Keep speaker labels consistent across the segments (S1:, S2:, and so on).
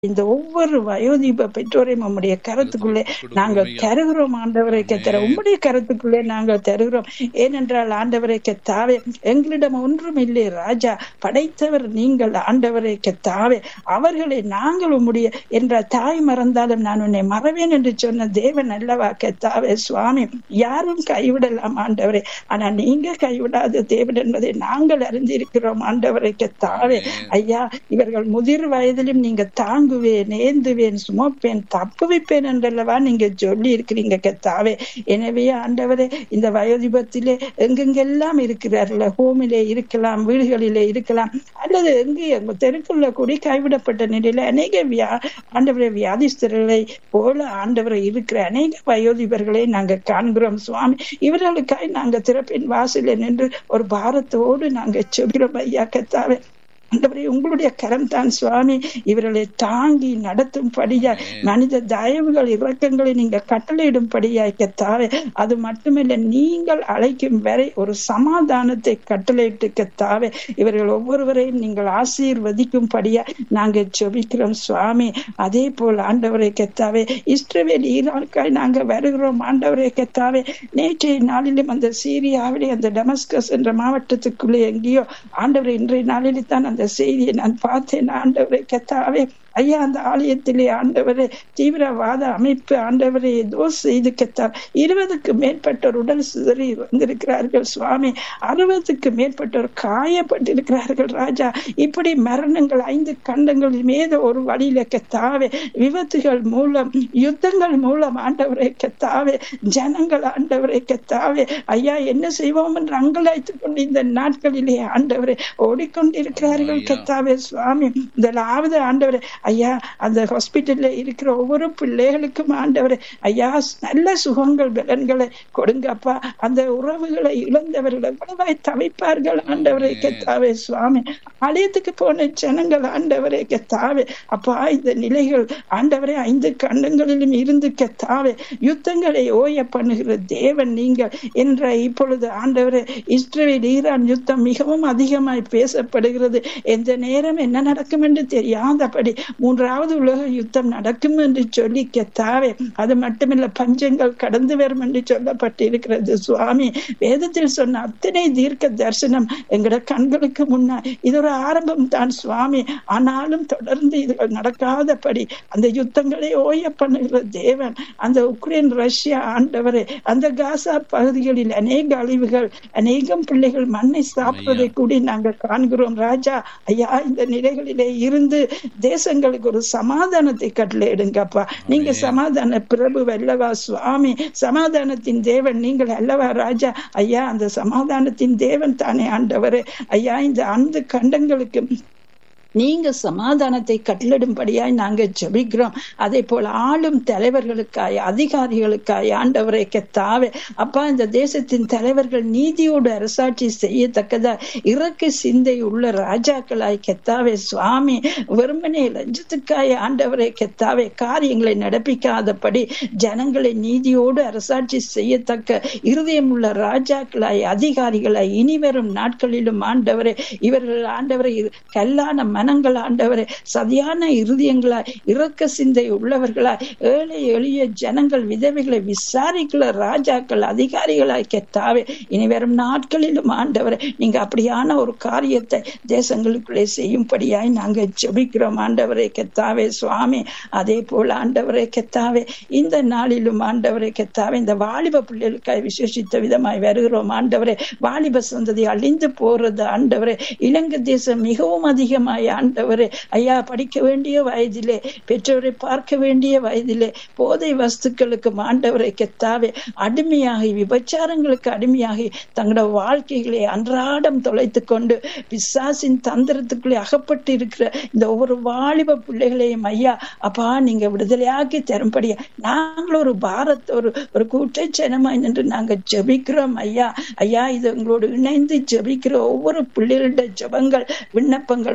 S1: இந்த ஒவ்வொரு வயோதிப பெற்றோரையும் உம்முடைய கருத்துக்குள்ளே நாங்கள் தருகிறோம் ஆண்டவரை கத்தர உம்முடைய கருத்துக்குள்ளே நாங்கள் தருகிறோம் ஏனென்றால் ஆண்டவரை கத்தாவே எங்களிடம் ஒன்றும் இல்லை ராஜா படைத்தவர் நீங்கள் ஆண்டவரை கத்தாவே அவர்களை நாங்கள் உம்முடைய என்ற தாய் மறந்தாலும் நான் உன்னை மறவேன் என்று சொன்ன தேவன் அல்லவா கத்தாவே சுவாமி யாரும் கைவிடலாம் ஆண்டவரே ஆனா நீங்க கைவிடாத தேவன் என்பதை நாங்கள் அறிந்திருக்கிறோம் ஆண்டவரை கத்தாவே ஐயா இவர்கள் முதிர் வயதிலும் நீங்க தாங்குவேன் ஏந்துவேன் சுமப்பேன் தப்புவிப்பேன் என்றல்லவா நீங்க சொல்லி இருக்கிறீங்க கத்தாவே எனவே ஆண்டவரே இந்த வயோதிபத்திலே எங்கெங்கெல்லாம் இருக்கிறார்கள் ஹோமிலே இருக்கலாம் வீடுகளிலே இருக்கலாம் அல்லது எங்கே தெருக்குள்ள கூடி கைவிடப்பட்ட நிலையில அநேக வியா ஆண்டவரை வியாதிஸ்தர்களை போல ஆண்டவரை இருக்கிற அநேக வயோதிபர்களை நாங்க காண்கிறோம் சுவாமி இவர்களுக்காய் நாங்க திறப்பின் வாசல நின்று ஒரு பாரத்தோடு நாங்க சொல்கிறோம் ஐயா கத்தாவே ஆண்டவரே உங்களுடைய கரம் தான் சுவாமி இவர்களை தாங்கி நடத்தும் படியாய் மனித தயவுகள் இறக்கங்களை நீங்க கட்டளையிடும்படியாய் கத்தாவே அது மட்டுமில்ல நீங்கள் அழைக்கும் வரை ஒரு சமாதானத்தை கட்டளையிட்டு கத்தாவே இவர்கள் ஒவ்வொருவரையும் நீங்கள் ஆசீர்வதிக்கும்படியா நாங்க ஜெபிக்கிறோம் சுவாமி அதே போல் ஆண்டவரை கத்தாவே இஸ்ரவேல் ஈராக்காய் நாங்க வருகிறோம் ஆண்டவரை கத்தாவே நேற்றைய நாளிலும் அந்த சீரியாவிலே அந்த டெமஸ்கஸ் என்ற மாவட்டத்துக்குள்ளே எங்கேயோ ஆண்டவரை இன்றைய நாளிலே தான் அந்த செய்தியை நான் பார்த்தேன் ஆண்டவரை கத்தாவே ஐயா அந்த ஆலயத்திலே ஆண்டவரே தீவிரவாத அமைப்பு ஆண்டவரை ஏதோ செய்து கத்தார் இருபதுக்கு மேற்பட்டோர் உடல் சிதறி வந்திருக்கிறார்கள் சுவாமி அறுபதுக்கு மேற்பட்டோர் காயப்பட்டிருக்கிறார்கள் ராஜா இப்படி மரணங்கள் ஐந்து கண்டங்களில் மீது ஒரு வழியில கத்தாவே விபத்துகள் மூலம் யுத்தங்கள் மூலம் ஆண்டவரை கத்தாவே ஜனங்கள் ஆண்டவரை கத்தாவே ஐயா என்ன செய்வோம் என்று அங்கலாய்த்துக் கொண்டு இந்த நாட்களிலே ஆண்டவரை ஓடிக்கொண்டிருக்கிறார்கள் கத்தாவே சுவாமி முதலாவது ஆண்டவரை ஐயா அந்த ஹாஸ்பிட்டல்ல இருக்கிற ஒவ்வொரு பிள்ளைகளுக்கும் ஆண்டவர் ஐயா நல்ல சுகங்கள் பலன்களை கொடுங்கப்பா அந்த உறவுகளை இழந்தவர்கள் எவ்வளவாய் தவிப்பார்கள் ஆண்டவரை கத்தாவே சுவாமி ஆலயத்துக்கு போன ஜனங்கள் ஆண்டவரை கத்தாவே அப்பா இந்த நிலைகள் ஆண்டவரை ஐந்து கண்டங்களிலும் இருந்து கத்தாவே யுத்தங்களை ஓய பண்ணுகிற தேவன் நீங்கள் என்ற இப்பொழுது ஆண்டவரை இஸ்ரேல் ஈரான் யுத்தம் மிகவும் அதிகமாய் பேசப்படுகிறது எந்த நேரம் என்ன நடக்கும் என்று தெரியாதபடி மூன்றாவது உலக யுத்தம் நடக்கும் என்று சொல்லி கத்தாவே அது மட்டுமில்ல பஞ்சங்கள் கடந்து வரும் என்று சொல்லப்பட்டிருக்கிறது சுவாமி வேதத்தில் சொன்ன அத்தனை தீர்க்க தரிசனம் எங்கட கண்களுக்கு முன்னா இது ஒரு ஆரம்பம் தான் சுவாமி ஆனாலும் தொடர்ந்து இதுகள் நடக்காதபடி அந்த யுத்தங்களை ஓய பண்ணுகிற தேவன் அந்த உக்ரைன் ரஷ்யா ஆண்டவரே அந்த காசா பகுதிகளில் அநேக அழிவுகள் அநேகம் பிள்ளைகள் மண்ணை சாப்பிடுவதை கூடி நாங்கள் காண்கிறோம் ராஜா ஐயா இந்த நிலைகளிலே இருந்து தேசங்களுக்கு ஒரு சமாதானத்தை கட்டளையிடுங்கப்பா நீங்க சமாதான பிரபு அல்லவா சுவாமி சமாதானத்தின் தேவன் நீங்கள் அல்லவா ராஜா ஐயா அந்த சமாதானத்தின் தேவன் தானே ஆண்டவர் ஐயா இந்த அந்த கண்டங்களுக்கு நீங்க சமாதானத்தை கட்டளிடும்படியாய் நாங்க ஜபிக்கிறோம் அதே போல ஆளும் தலைவர்களுக்காய் அதிகாரிகளுக்காய் ஆண்டவரை கத்தாவே அப்பா இந்த தேசத்தின் தலைவர்கள் நீதியோடு அரசாட்சி செய்யத்தக்கதா இறக்க சிந்தை உள்ள ராஜாக்களாய் கெத்தாவே சுவாமி வெறுமனே லஞ்சத்துக்காய் ஆண்டவரை கெத்தாவே காரியங்களை நடப்பிக்காதபடி ஜனங்களை நீதியோடு அரசாட்சி செய்யத்தக்க இருதயம் உள்ள ராஜாக்களாய் அதிகாரிகளாய் இனிவரும் நாட்களிலும் ஆண்டவரை இவர்கள் ஆண்டவரை கல்லான மனங்கள் ஆண்டவரே சரியான இருதயங்களாய் இறக்க சிந்தை உள்ளவர்களாய் ஏழை எளிய ஜனங்கள் விதவைகளை விசாரிக்கல ராஜாக்கள் அதிகாரிகளாய் கெத்தாவே இனி வரும் நாட்களிலும் ஆண்டவரை நீங்க அப்படியான ஒரு காரியத்தை தேசங்களுக்குள்ளே செய்யும்படியாய் நாங்க ஜெபிக்கிறோம் ஆண்டவரை கெத்தாவே சுவாமி அதே போல ஆண்டவரை கெத்தாவே இந்த நாளிலும் ஆண்டவரை கெத்தாவே இந்த வாலிப பிள்ளைகளுக்காய் விசேஷித்த விதமாய் வருகிறோம் ஆண்டவரே வாலிப சந்ததி அழிந்து போறது ஆண்டவரே இலங்கை தேசம் மிகவும் அதிகமாய் ஆண்டவரே ஐயா படிக்க வேண்டிய வயதிலே பெற்றோரை பார்க்க வேண்டிய வயதிலே போதை வஸ்துக்களுக்கு ஆண்டவரை கெத்தாவே அடிமையாகி விபச்சாரங்களுக்கு அடிமையாகி தங்களோட வாழ்க்கைகளை அன்றாடம் தொலைத்து கொண்டு பிசாசின் தந்திரத்துக்குள்ளே அகப்பட்டு இருக்கிற இந்த ஒவ்வொரு வாலிப பிள்ளைகளையும் ஐயா அப்பா நீங்க விடுதலையாக்கி தரும்படியா நாங்கள் ஒரு பாரத் ஒரு ஒரு கூட்டச்சனமாய் நின்று நாங்க ஜெபிக்கிறோம் ஐயா ஐயா இது உங்களோடு இணைந்து ஜெபிக்கிற ஒவ்வொரு பிள்ளைகளுடைய ஜெபங்கள் விண்ணப்பங்கள் ஒவ்வொன்று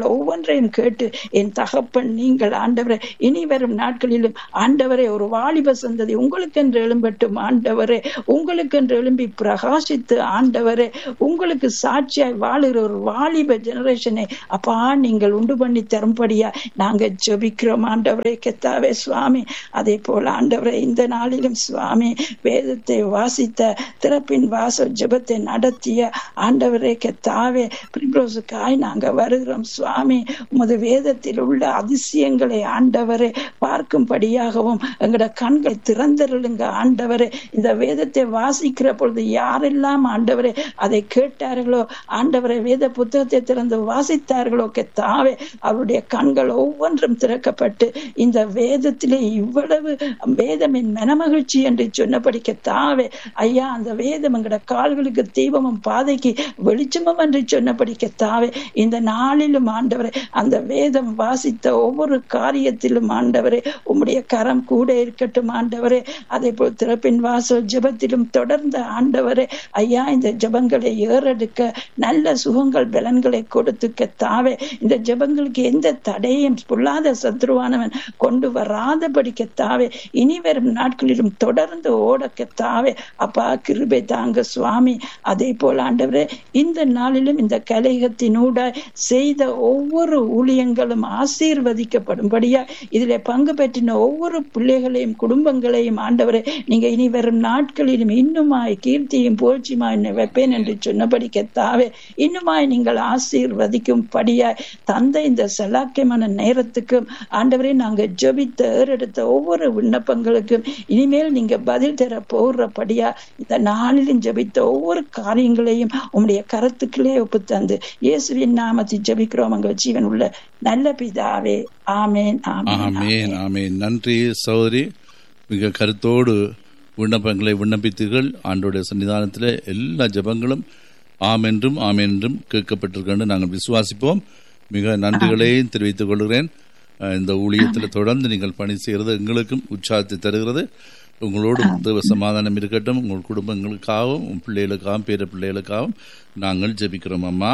S1: ஒவ்வொன்றையும் கேட்டு என் தகப்பன் நீங்கள் ஆண்டவரை இனி வரும் நாட்களிலும் ஆண்டவரை ஒரு வாலிப சந்ததி உங்களுக்கென்று எழும்பட்டும் ஆண்டவரே உங்களுக்கென்று எழும்பி பிரகாசித்து ஆண்டவரே உங்களுக்கு சாட்சியாய் வாழுகிற ஒரு வாலிப ஜெனரேஷனை அப்பா நீங்கள் உண்டு பண்ணி தரும்படியா நாங்க ஜெபிக்கிறோம் ஆண்டவரே கெத்தாவே சுவாமி அதே போல ஆண்டவரே இந்த நாளிலும் சுவாமி வேதத்தை வாசித்த திறப்பின் வாசல் ஜெபத்தை நடத்திய ஆண்டவரே கெத்தாவே பிரிப்ரோசுக்காய் நாங்க வருகிறோம் சுவாமி உமது வேதத்தில் உள்ள அதிசயங்களை ஆண்டவரே பார்க்கும்படியாகவும் எங்களோட கண்கள் திறந்தருளுங்க ஆண்டவரே இந்த வேதத்தை வாசிக்கிற பொழுது யாரெல்லாம் ஆண்டவரே அதை கேட்டார்களோ ஆண்டவரை வேத புத்தகத்தை திறந்து வாசித்தார்களோ கெத்தாவே அவருடைய கண்கள் ஒவ்வொன்றும் திறக்கப்பட்டு இந்த வேதத்திலே இவ்வளவு வேதமின் மனமகிழ்ச்சி என்று சொன்னபடி கெத்தாவே ஐயா அந்த வேதம் எங்கட கால்களுக்கு தீபமும் பாதைக்கு வெளிச்சமும் என்று சொன்னபடி கெத்தாவே இந்த நாளிலும் ஆண்டவரை அந்த வேதம் வாசித்த ஒவ்வொரு காரியத்திலும் ஆண்டவரே உம்முடைய கரம் கூட இருக்கட்டும் ஆண்டவரே அதே போல் திறப்பின் வாசல் ஜெபத்திலும் தொடர்ந்த ஆண்டவரே ஐயா இந்த ஜெபங்களை ஏறெடுக்க நல்ல சுகங்கள் பலன்களை கொடுத்து கெத்தாவே இந்த ஜெபங்களுக்கு எந்த தடையும் பொல்லாத சத்ருவானவன் கொண்டு வராதபடி கெத்தாவே இனி வரும் நாட்களிலும் தொடர்ந்து ஓட கெத்தாவே அப்பா கிருபை தாங்க சுவாமி அதே போல ஆண்டவரே இந்த நாளிலும் இந்த கலையகத்தினூட செய்த ஒவ்வொரு ஊழியங்களும் ஆசீர்வதிக்கப்படும்படியா இதுல பங்கு பெற்றின ஒவ்வொரு பிள்ளைகளையும் குடும்பங்களையும் ஆண்டவரே நீங்க இனி வரும் நாட்களிலும் இன்னுமாய் கீர்த்தியும் புகழ்ச்சியுமாய் வைப்பேன் என்று சொன்னபடி கெத்தாவே இன்னுமாய் நீங்கள் ஆசீர்வதிக்கும் படியாய் தந்த இந்த செலாக்கியமான நேரத்துக்கும் ஆண்டவரே நாங்க ஜபித்த ஏறெடுத்த ஒவ்வொரு விண்ணப்பங்களுக்கும் இனிமேல் நீங்க பதில் தர போடுறபடியா இந்த நாளிலும் ஜபித்த ஒவ்வொரு காரியங்களையும் உங்களுடைய கருத்துக்களே ஒப்பு தந்து இயேசுவின் நாமத்தை ஜபிக்கிறோம் அங்க ஜீவன் உள்ள நல்ல பிதாவே ஆமேன் ஆமேன்
S2: ஆமேன் ஆமேன் நன்றி சகோதரி மிக கருத்தோடு விண்ணப்பங்களை விண்ணப்பித்தீர்கள் ஆண்டோடைய சன்னிதானத்தில் எல்லா ஜெபங்களும் ஆம் என்றும் ஆம் என்றும் கேட்கப்பட்டிருக்கின்ற நாங்கள் விசுவாசிப்போம் மிக நன்றிகளையும் தெரிவித்துக் கொள்கிறேன் அஹ், இந்த ஊழியத்தில் தொடர்ந்து நீங்கள் பணி செய்கிறது எங்களுக்கும் உற்சாகத்தை தருகிறது உங்களோடு தேவ சமாதானம் இருக்கட்டும் உங்கள் குடும்பங்களுக்காகவும் உங்கள் பிள்ளைகளுக்காகவும் பேர பிள்ளைகளுக்காகவும் நாங்கள் ஜெபிக்கிறோம் அம்மா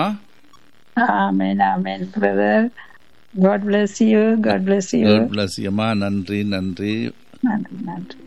S1: amen amen brother God bless you God bless you
S2: God bless you, அம்மா நன்றி நன்றி
S1: நன்றி நன்றி